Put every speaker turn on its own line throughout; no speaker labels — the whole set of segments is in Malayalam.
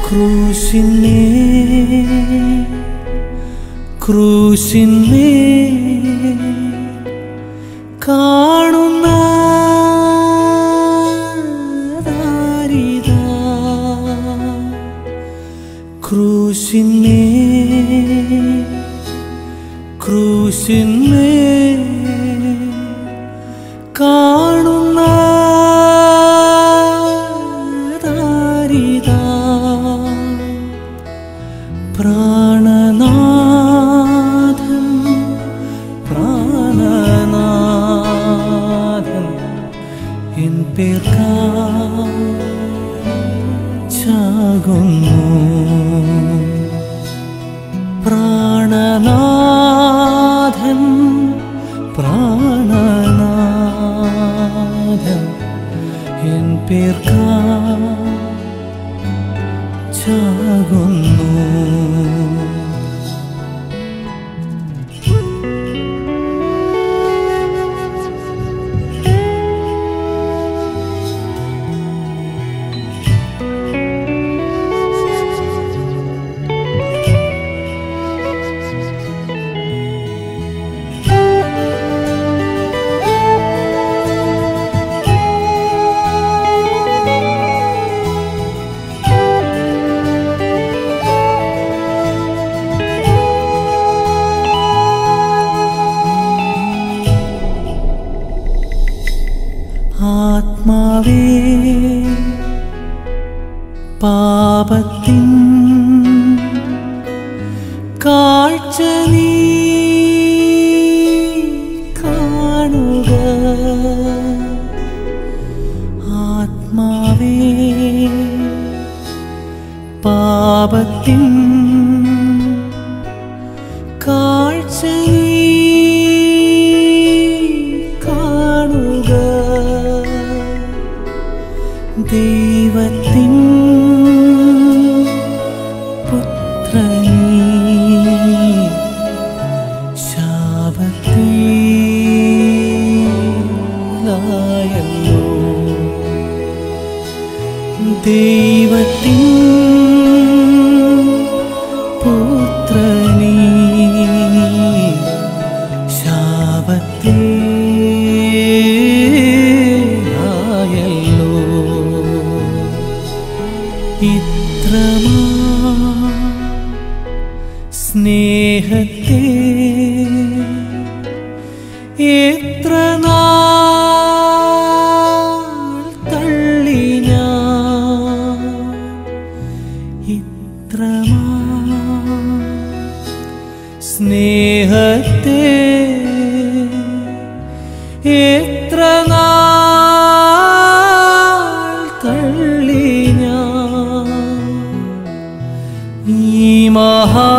ക്രൂശിനെ ക്രൂശിനെ കാണുന്ന ദാരിതാ. ക്രൂശിനെ ക്രൂശിനെ കാണുന്ന ദാരിതാ. പ്രാണനാഥൻ പ്രാണനാഥൻ എൻ പേർക്കാ ചാകുന്നു പ്രാണനാഥൻ പ്രാണനാഥൻ എൻ പേർക്കാ ചാകുന്നു ആത്മാവേ പാപത്തിൻ കാഴ്ച നീ കാണുക ആത്മാവേ പാപത്തിൻ കാഴ്ച നീ കാണുക ദൈവത്തിൻ പുത്രനീ ശാപത്തിലായല്ലോ ദൈവത്തിൻ പുത്രനീ ശാപത്തിലായല്ലോ ഇത്രമാ സ്നേഹത്തെ എത്ര നാൾ തള്ളി ഞാൻ ഇത്രമാ സ്നേഹത്തെ എത്ര നാൾ തള്ളി ഞാൻ ഈ മഹാ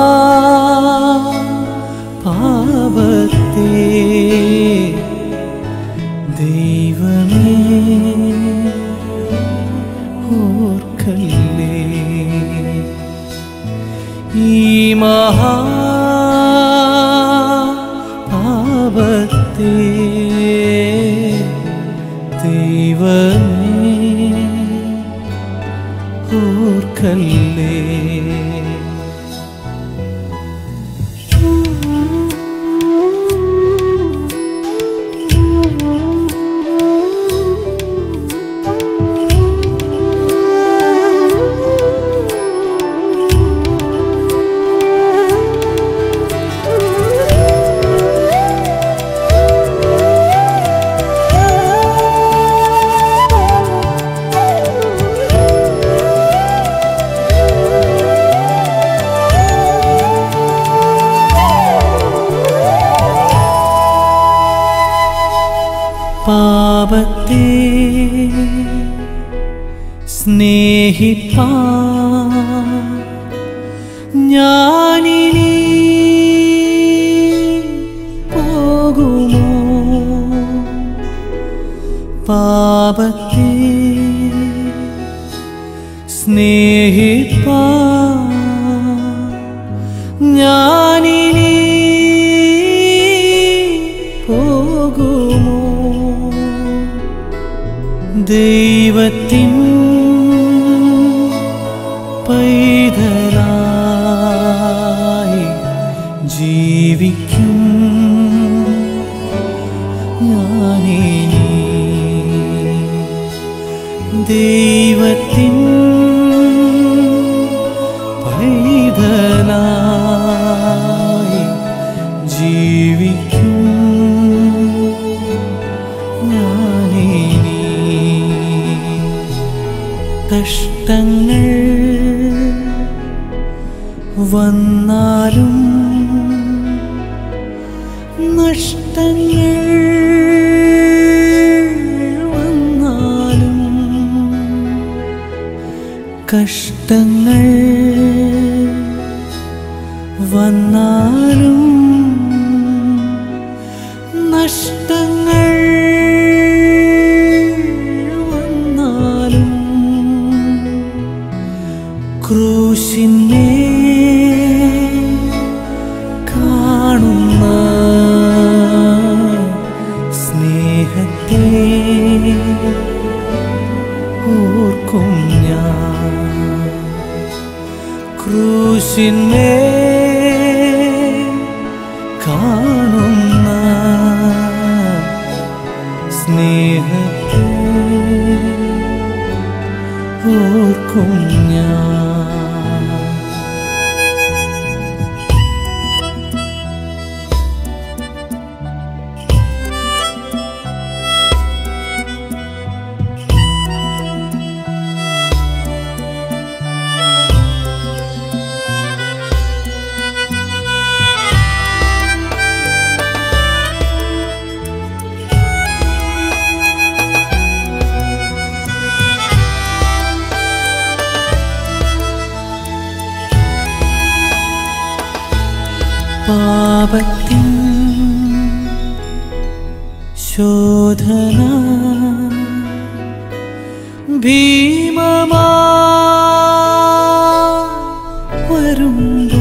പാപത്തെ ദൈവമേ ഓർക്കല്ലേ ഈ മഹാ പാപത്തെ ദൈവമേ ഓർക്കല്ലേ പാപത്തെ സ്നേഹിപ്പാ ഞാനിനി പോകുമോ പാപത്തെ സ്നേഹിപ്പാ ഞാനിനി പോകുമോ ദൈവത്തിൻ പൈതലായി ജീവിക്കും ഞാനിനി ദൈവത്തിൻ പൈതലായി ജീവിക്കും ഞാനിനി കഷ്ടങ്ങൾ വന്നാലും നഷ്ടങ്ങൾ വന്നാലും കഷ്ടങ്ങൾ വന്നാലും നഷ്ടങ്ങൾ വന്നാലും ക്രൂശിനെ കാണുന്ന സ്നേഹത്തെ ഓർക്കും ഞാൻ ക്രൂശിനെ കാണുന്ന സ്നേഹത്തെ ഓർക്കും ഞാൻ പാപത്തിൻ ശോധന ഭീമമാ വരുമ്പോ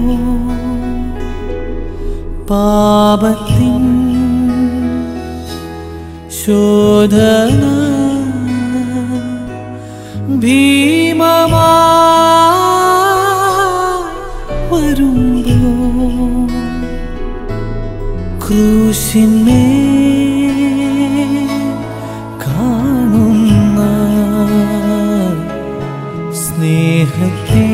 പാപത്തിൻ ശോധന ഭീമമാ വരുമ്പോ ക്രൂശിനെ കാണുന്ന സ്നേഹത്തെ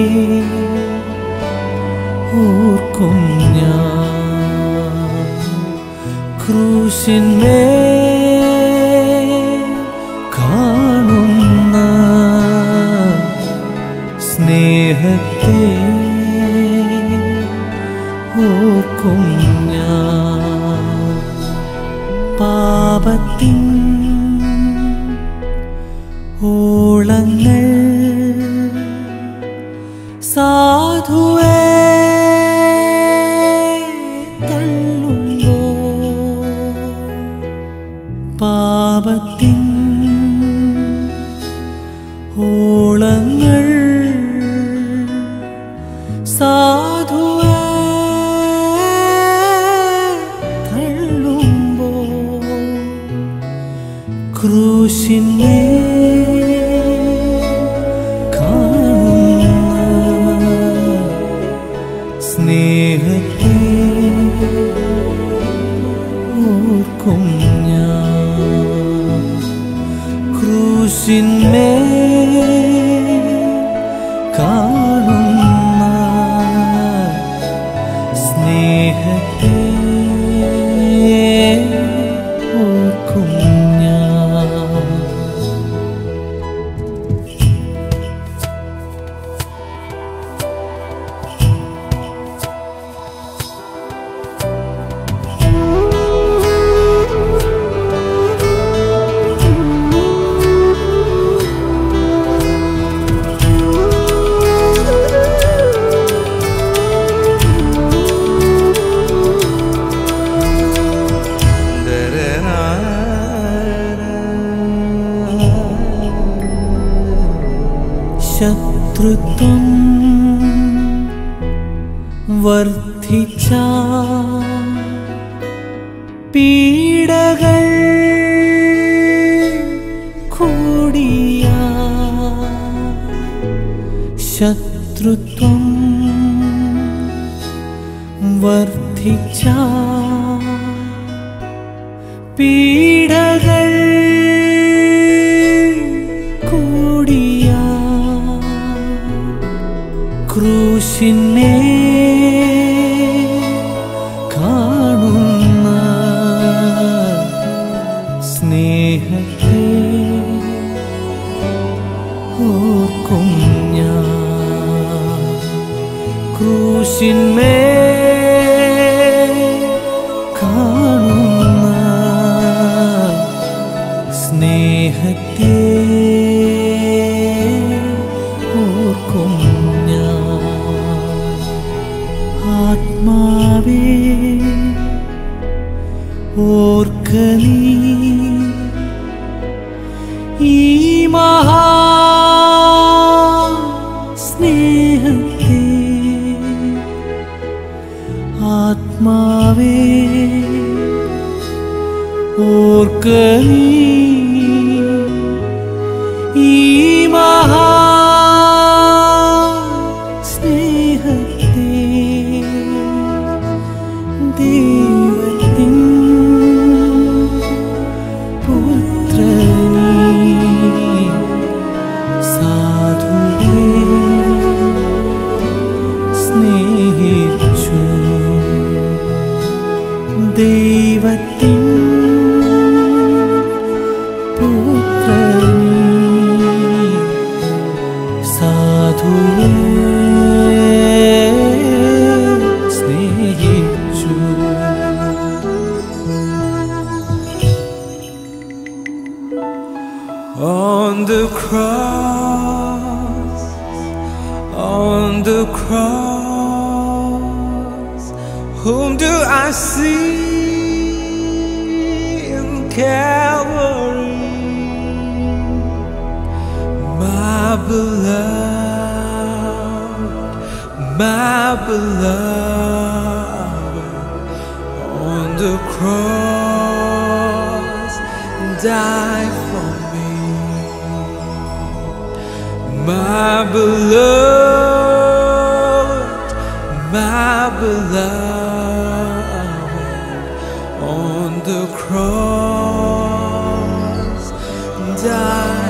ഓർക്കും ഞാൻ ക്രൂശിനെ കാണുന്ന സ്നേഹത്തെ ഓർക്കും ഞാൻ പാപത്തിൻ ഓളങ്ങൾ സാധുവേ തള്ളുമ്പോ പാപത്തിൻ ഓളങ്ങൾ സാധുവേ തള്ളുമ്പോ ക്രൂശിനെ കാണുന്ന സ്നേഹത്തെ ഓർക്കും ഞാൻ ക്രൂശിന്മേ കാണുന്ന സ്നേഹത്തെ ഓർക്കും ഞാൻ ശത്രുത്വം വർദ്ധിച്ച പീഡകൾ കൂടിയ ശത്രുത്വം വർദ്ധിച്ച പീഡകൾ കൂടിയ ക്രൂശിനെ കാണുന്ന സ്നേഹത്തെ ഓർക്കും ഞാൻ ക്രൂശിന്മേ കാണുന്ന സ്നേഹത്തെ ഓർക്കും ഞാൻ ആത്മാവേ ഓർക്ക നീ ഈ മഹാ സ്നേഹത്തെ ആത്മാവേ ഓർക്ക നീ ഈ മഹാ സ്നേഹത്തെ ദൈവത്തിൻ പുത്രനീ സാധുവേ സ്നേഹിച്ചു ദൈവത്തിൻ പുത്രനീ സാധുവേ സ്നേഹിച്ചു
On the cross, on the cross, whom do I see in Calvary? My beloved, my beloved, on the cross, die for me. My beloved, my beloved, on the cross, die